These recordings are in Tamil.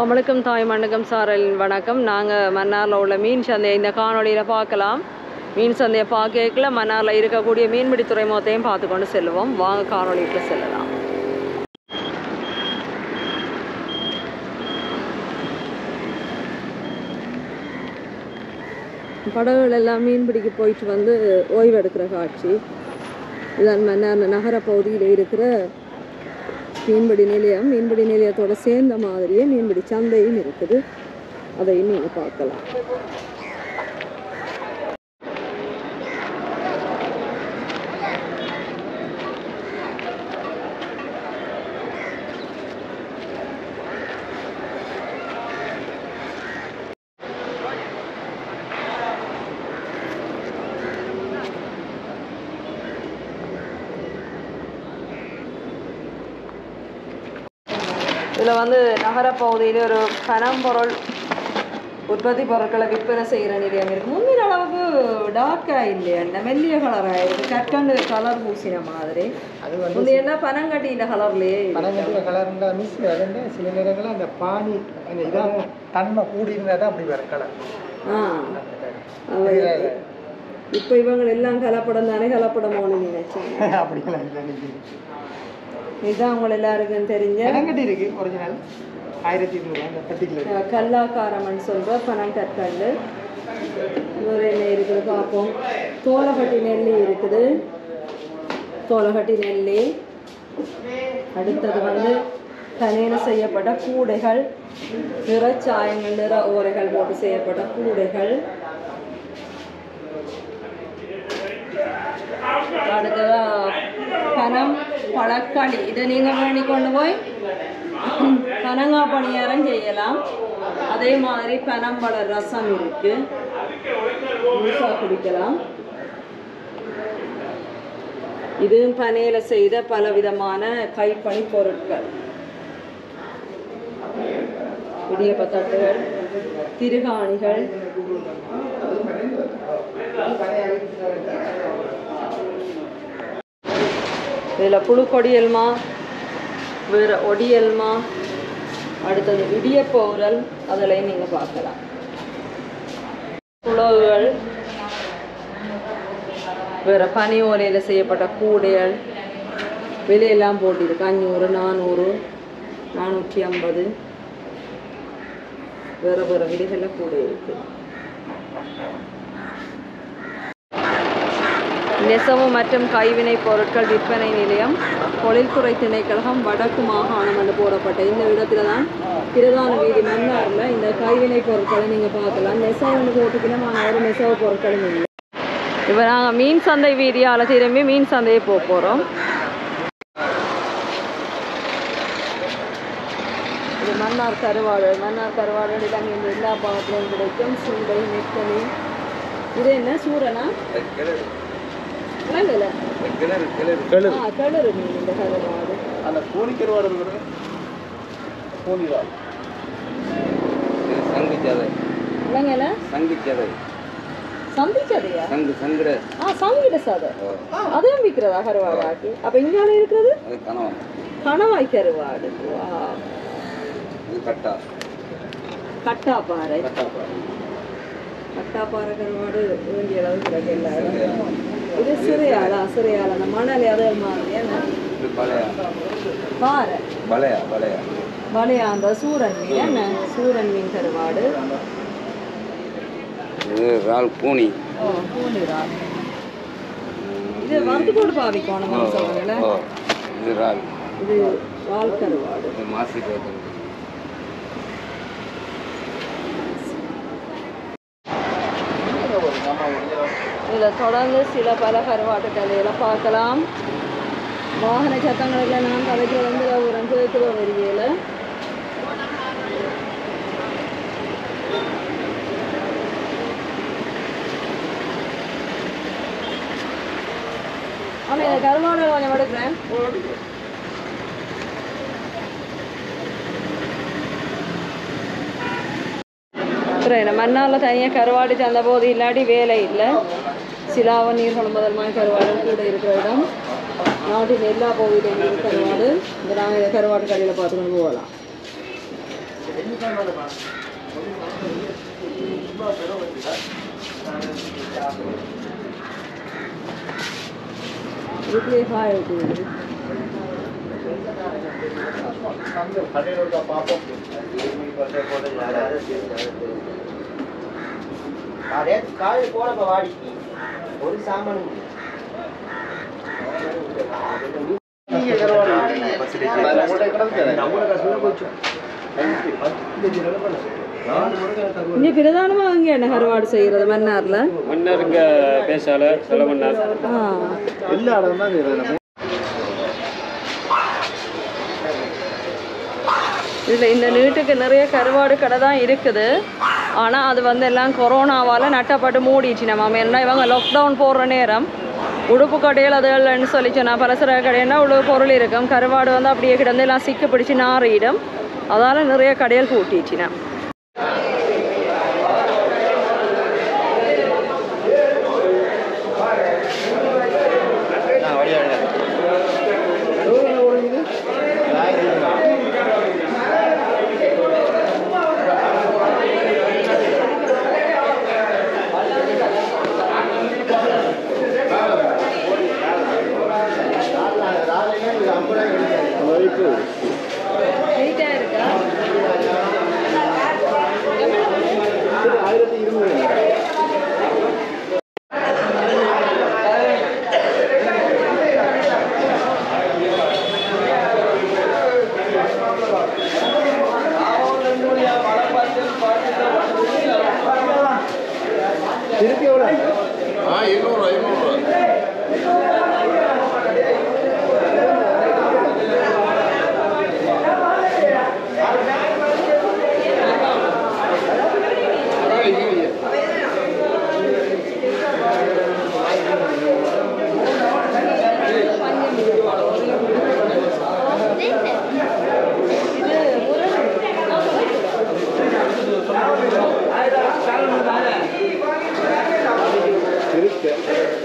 தமிழுக்கும் தாய் மண்ணுக்கும் சாரலின் வணக்கம் நாங்கள் மன்னாரில் உள்ள மீன் சந்தையை இந்த காணொளியில் பார்க்கலாம் மீன் சந்தையை பார்க்கல மன்னாரில் இருக்கக்கூடிய மீன்பிடி துறைமுகத்தையும் பார்த்து கொண்டு செல்லுவோம் வாங்க காணொளிக்கு செல்லலாம் படகுகள் எல்லாம் மீன்பிடிக்க போயிட்டு வந்து ஓய்வு எடுக்கிற காட்சி இதான் மன்னார் நகர பகுதியில் இருக்கிற மீன்பிடி நிலையம் மீன்பிடி நிலையத்தோட சேர்ந்த மாதிரியே மீன்பிடி சந்தையும் இருக்குது அதையும் நீங்கள் பார்க்கலாம் இதில் வந்து நகரப்பகுதியில் ஒரு பனம்பொருள் உற்பத்தி பொருட்களை விற்பனை செய்கிற நிலையம் இருக்குது முந்தின அளவுக்கு டார்க்காக இல்லையா இந்த மெல்லிய கலராக இருக்குது கற்கண்டு கலர் பூசின மாதிரி அது வந்து முந்தி என்ன பனங்கட்டின கலர்லேயே பனங்கட்டிய கலருங்க மிஸ் வந்து சில நேரங்களில் அந்த பானி அந்த இதாக தன்மை கூடி இருந்தால் தான் அப்படி வரும் கலர் ஆ இப்போ இவங்க எல்லாம் கலப்படம் தானே கலப்படமோன்னு நினைச்சாங்க அப்படிங்களா இல்லை நீங்கள் இதுதான் அவங்க எல்லாருக்கும் தெரிஞ்ச பனங்கட்டி இருக்கு ஒரிஜினல் ஆயிரத்தி இருநூறு அந்த பர்டிகுலர் அஹ், கல்லாக்காரமன் சொல்கிற பனங்கற்கண்டு வேறு என்ன இருக்குது பார்ப்போம் தோலகட்டி நெல்லி இருக்குது தோலகட்டி நெல்லி அடுத்தது வந்து தனியில் செய்யப்பட்ட கூடைகள் நிறச்சாயங்கள் நிற ஓரைகள் போட்டு செய்யப்பட்ட கூடைகள் அடுத்ததா பனம் பழக்களி இதை நீங்கள் வேண்டி கொண்டு போய் பனங்கா பணியாரம் செய்யலாம் அதே மாதிரி பனம்பழ ரசம் இருக்கு முழுசா குடிக்கலாம் இது பனையில செய்த பலவிதமான கைப்பணி பொருட்கள் இடியப்ப தட்டுகள் திருகாணிகள் இதில் புழுக்கொடியல்மா வேறு ஒடியல்மா அடுத்தது இடியப்ப உரல் அதிலையும் நீங்கள் பார்க்கலாம் புலவுகள் வேறு பனி ஓலையில் செய்யப்பட்ட கூடைகள் விலையெல்லாம் போட்டிருக்கு அஞ்சூறு நானூறு நானூற்றி ஐம்பது வேறு வேறு விலைகளில் கூடை இருக்குது நெசவு மற்றும் கைவினை பொருட்கள் விற்பனை நிலையம் தொழில்துறை திணைக்களகம் வடக்கு மாகாணம் என்று போடப்பட்ட இந்த இடத்துல தான் பிரதான வீதி மன்னாரில் இந்த கைவினை பொருட்களை நீங்கள் பார்க்கலாம் நெசவுன்னு போட்டுக்கலாம் ஆனால் ஒரு நெசவு பொருட்களும் இல்லை இப்போ நாங்கள் மீன் சந்தை வீதியால் திரும்பி மீன் சந்தையை போக போகிறோம் இது மன்னார் கருவாடு மன்னார் கருவாடு இதாங்க இந்த எல்லா பாகத்திலும் கிடைக்கும் சூடை நெத்தலி இது என்ன சூரனா விளங்கல கிளறு ஆ கிளறு மீன் இந்த கருவாடு அந்த கோழி கருவாடு இருக்கிறது கோழிதான் சங்குச்சதை விளங்கல சங்குச்சதை சந்திச்சதையா சங்கு சங்குற ஆ சங்கிட சாதை அதையும் விற்கிறதா கருவாடு ஆக்கி அப்போ இங்கால இருக்கிறது அது கணவன் கணவாய் கருவாடு வா இது கட்டா கட்டாப்பாறை கட்டாப்பா கட்டாப்பாறை கருவாடு வேண்டிய அளவுக்கு கிடக்கு எல்லா இடமும். இது சிறையாளா சிறையாளா அந்த மணல் அதே மாதிரி என்ன இது பழையா பாறை பழையா பழையா வலையா அந்த சூரன் மீன் என்ன சூரன் மீன் கருவாடு இது இறால் பூனி ஓ பூனிரா இது வந்து போட்டு பாவிக்கணும் நம்ம சொல்றீங்களே ஓ இது இறால் இது வால் கருவாடு இது மாசி கோத்தல் இதில் தொடர்ந்து சில பல கருவாட்டு கதைகளை பார்க்கலாம் வாகன சத்தங்களில் நான் கதைக்கு வந்து ஒரு கேட்குதோ வெளியில் ஆமாம் இந்த கருவாடு கொஞ்சம் எடுக்கிறேன் அப்புறம் மண்ணால் தனியாக கருவாடு சந்த போது இல்லாட்டி வேலை இல்லை சிலாவ நீர்குளம் முதல் மாதிரி கருவாடு கூட இருக்கிற இடம் நாட்டின் எல்லா பகுதியிலும் இருக்கிற கருவாடு இந்த நாங்கள் இதை கருவாட்டு கடையில் பார்த்துக்கொண்டு போகலாம் இதுக்குள்ளேயே காய விட்டுருது காலையில் போனப்ப வாடிக்கு ஒரு சாமானும் இல்லை. இங்கே பிரதானமாக அங்கே என்ன கருவாடு செய்கிறது மன்னாரில் மன்னர் இங்கே பேசால சில மன்னர் ஆ எல்லா இடம் தான் இது. இதில் இந்த நீட்டுக்கு நிறைய கருவாடு கடை தான் இருக்குது ஆனால் அது வந்து எல்லாம் கொரோனாவால் நட்டப்பட்டு மூடிச்சு நம்ம என்ன இவங்க லாக்டவுன் போடுற நேரம் உடுப்பு கடையில் அதுகள்னு சொல்லி சொன்னால் பலசர கடைன்னா உள்ள பொருள் இருக்கும் கருவாடு வந்து அப்படியே கிடந்து எல்லாம் சிக்கு பிடிச்சி நாறிடும் அதால் நிறைய கடைகள் கூட்டிச்சுனா இருக்கா திருப்பி எவ்வளோ ஆ இருநூறுவா இருநூறுவா இருக்கு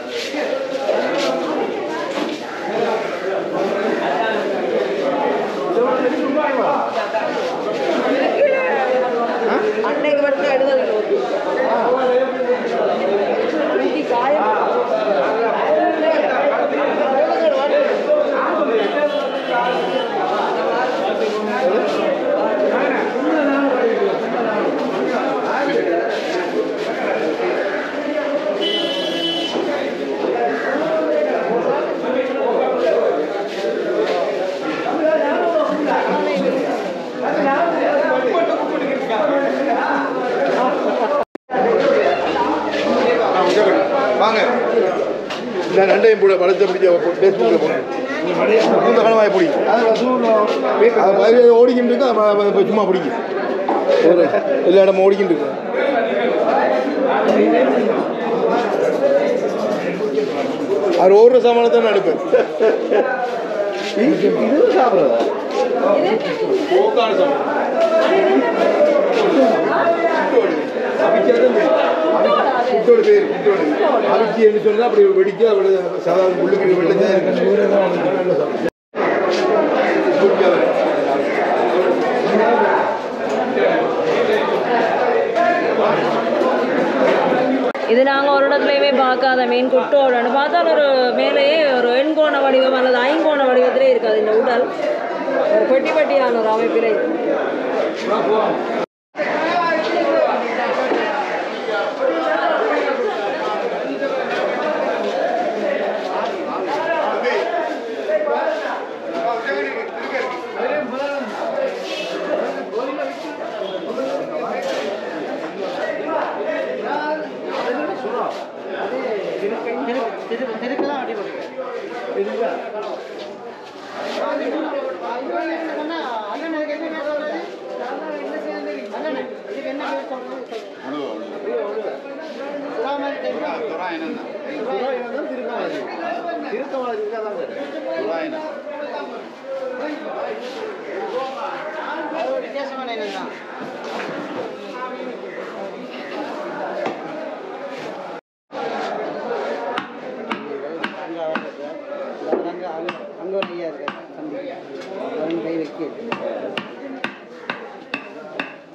அன்னைக்கு மட்டும் எழுதல் வாங்க இந்த ரெண்டையும் போட வளர்த்து பிடிச்ச ஃபேஸ்புக்கில் போங்க இந்த கணவாய பிடி அது பயிர் ஓடிக்கிட்டு இருக்கு அது ம- இப்ப சும்மா பிடிக்கும் ஒரு எல்லா இடமும் ஓடிக்கிட்டு இருக்கு அவர் ஓடுற சாமானத்தை நான் எடுப்பேன் இது சாப்பிட்றதா போக்கான சாமான் குட்டோட பேர் குட்டோட அவிச்சி என்று சொன்னா அப்படி வெடிக்க அப்படி சாதாரண உள்ளுக்கு வெள்ளத்தை இது நாங்கள் ஒரு இடத்துலையுமே பார்க்காத மீன் குட்டோடன்னு பார்த்தால் ஒரு மேலேயே ஒரு எண்கோண வடிவம் அல்லது ஐங்கோண வடிவத்திலே இருக்காது இந்த உடல் ஒரு பெட்டி பெட்டியான ஒரு அமைப்பிலே அங்கே ஒரு ஐயா இருக்காரு தம்பி அவன் கை வைக்க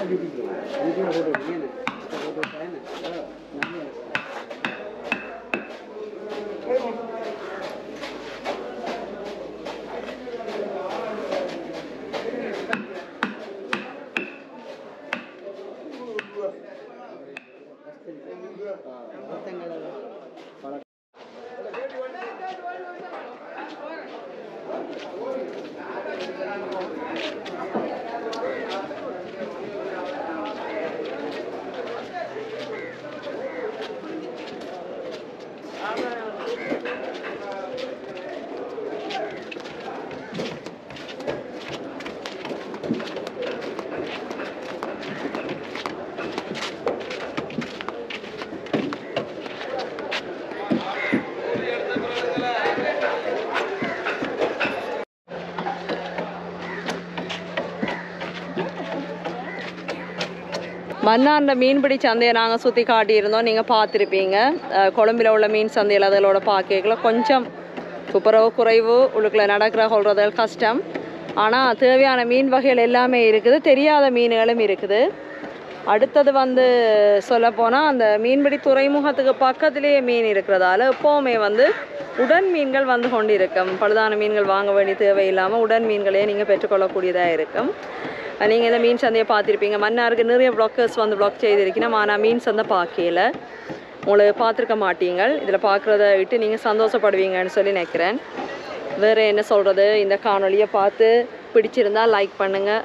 மன்னார்ந்த மீன்பிடி சந்தையை நாங்கள் சுற்றி காட்டியிருந்தோம் நீங்கள் பார்த்துருப்பீங்க அஹ், கொழும்பில் உள்ள மீன் சந்தையில் அதோட பார்க்கல கொஞ்சம் துப்புரவு குறைவு உள்ளுக்குள்ள நடக்கிற கொள்றதல் கஷ்டம் ஆனால் தேவையான மீன் வகைகள் எல்லாமே இருக்குது தெரியாத மீன்களும் இருக்குது அடுத்தது வந்து சொல்லப்போனால் அந்த மீன்பிடி துறைமுகத்துக்கு பக்கத்திலேயே மீன் இருக்கிறதால எப்போவுமே வந்து உடன் மீன்கள் வந்து கொண்டு இருக்கும் பழுதான மீன்கள் வாங்க வேண்டிய தேவையில்லாமல் உடன் மீன்களே நீங்கள் பெற்றுக்கொள்ளக்கூடியதாக இருக்கும் நீங்கள் இந்த மீன் சந்தையை பார்த்துருப்பீங்க மன்னாருக்கு நிறைய ப்ளாக்கர்ஸ் வந்து ப்ளாக் செய்திருக்கணும் ஆனால் மீன் சந்தை பார்க்கல உங்களுக்கு பார்த்துருக்க மாட்டீங்க இதில் பார்க்குறத விட்டு நீங்கள் சந்தோஷப்படுவீங்கன்னு சொல்லி நினைக்கிறேன் வேறு என்ன சொல்கிறது இந்த காணொளியை பார்த்து பிடிச்சிருந்தா லைக் பண்ணுங்கள்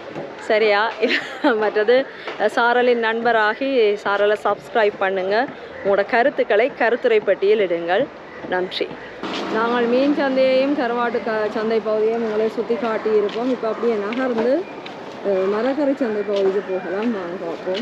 சரியா மற்றது சாரலின் நண்பராகி சாரலை சப்ஸ்கிரைப் பண்ணுங்கள் உங்களோட கருத்துக்களை கருத்துரை பட்டியல் இடுங்கள் நன்றி நாங்கள் மீன் சந்தையையும் கருவாட்டு க சந்தை பகுதியையும் உங்களை சுற்றி காட்டியிருப்போம் இப்போ அப்படியே நகர்ந்து அஹ், மரக்கரை சந்தை பகுதிக்கு போகலாம் வாங்க பார்ப்போம்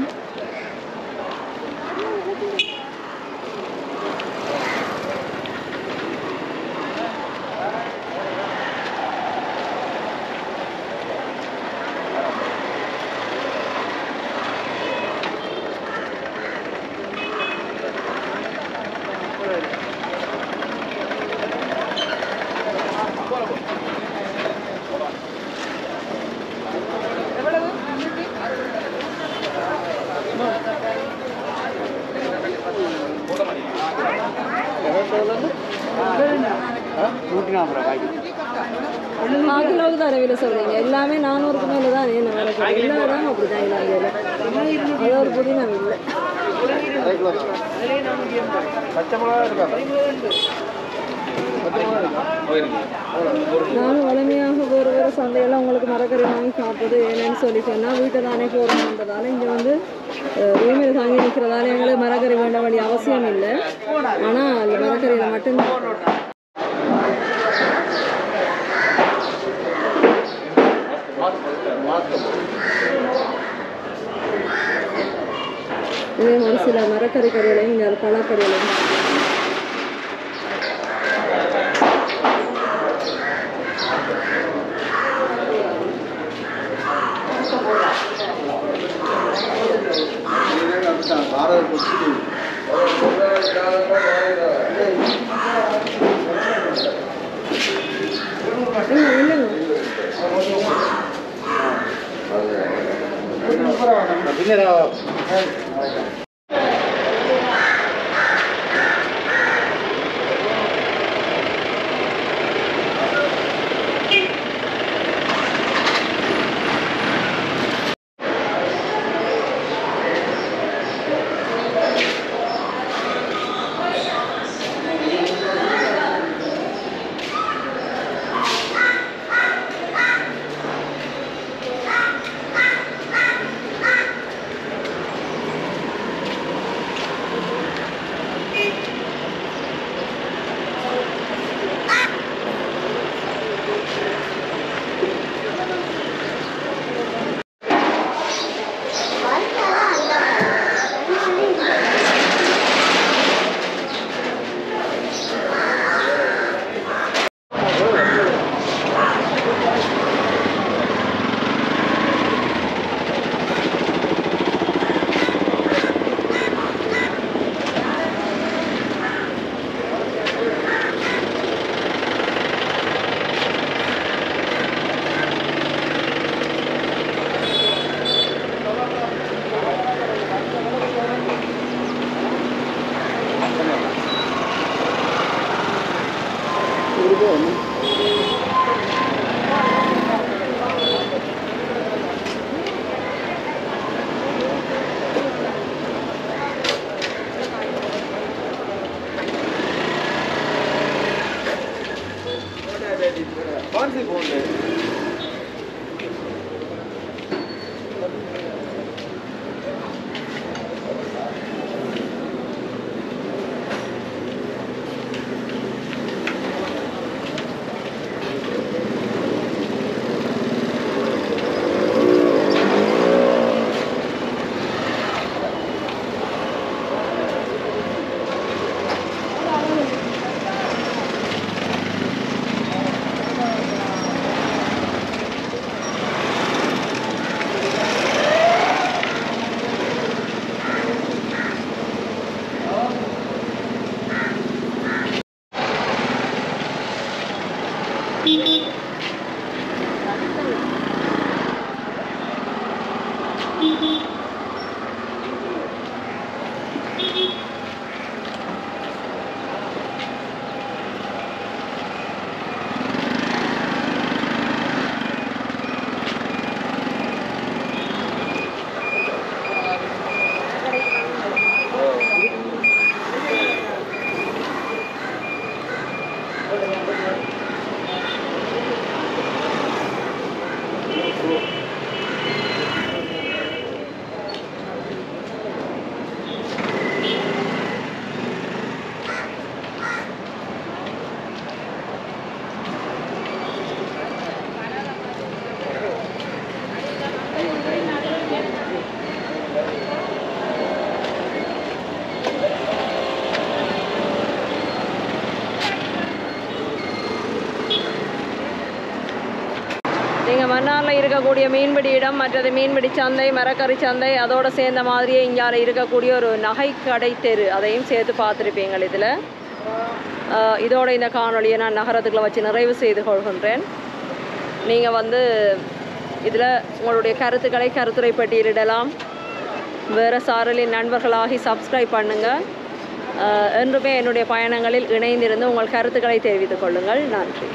கால் கிலோவுக்கு தான் விலை சொல்கிறீங்க எல்லாமே நானூறுக்கு மேலே தான் என்ன வேலை சொல்றீங்க. எல்லா இடமும் அப்படி தான் இலங்கையில் அது ஒரு புதினம் இல்லை பச்சை மிளகா இருக்கா நானும் வலிமையாக வேறு வேறு சந்தையெல்லாம் உங்களுக்கு மரக்கறி வாங்கி சாப்பிட்டது ஏன்னு சொல்லி சொன்னால் வீட்டை தானே போகிறோம்ன்றதால இங்கே வந்து ரூமில் தாங்கி நிற்கிறதால எங்களுக்கு மரக்கறி வேண்ட வேண்டிய அவசியம் இல்லை ஆனால் அந்த மரக்கறியில் மட்டும்தான் இதே ஒரு சில மரக்கறி கறிகளையும் இங்கே பழக்கறிகளையும் இல்லைங்க இல்லைங்க நீங்கள் மன்னாரில் இருக்கக்கூடிய மீன்பிடி இடம் மற்றது மீன்பிடி சந்தை மரக்கறி சந்தை அதோட சேர்ந்த மாதிரியே இங்கால இருக்கக்கூடிய ஒரு நகை கடை தெரு அதையும் சேர்த்து பார்த்துருப்பீங்க இதில் இதோட இந்த காணொளியை நான் நகரத்துக்குள்ள வச்சு நிறைவு செய்து கொள்கின்றேன் நீங்கள் வந்து இதில் உங்களுடைய கருத்துக்களை கருத்துரை பட்டியலிடலாம் வேறு சாரலின் நண்பர்களாகி சப்ஸ்கிரைப் பண்ணுங்கள் என்றுமே என்னுடைய பயணங்களில் இணைந்திருந்து உங்கள் கருத்துக்களை தெரிவித்துக் கொள்ளுங்கள் நன்றி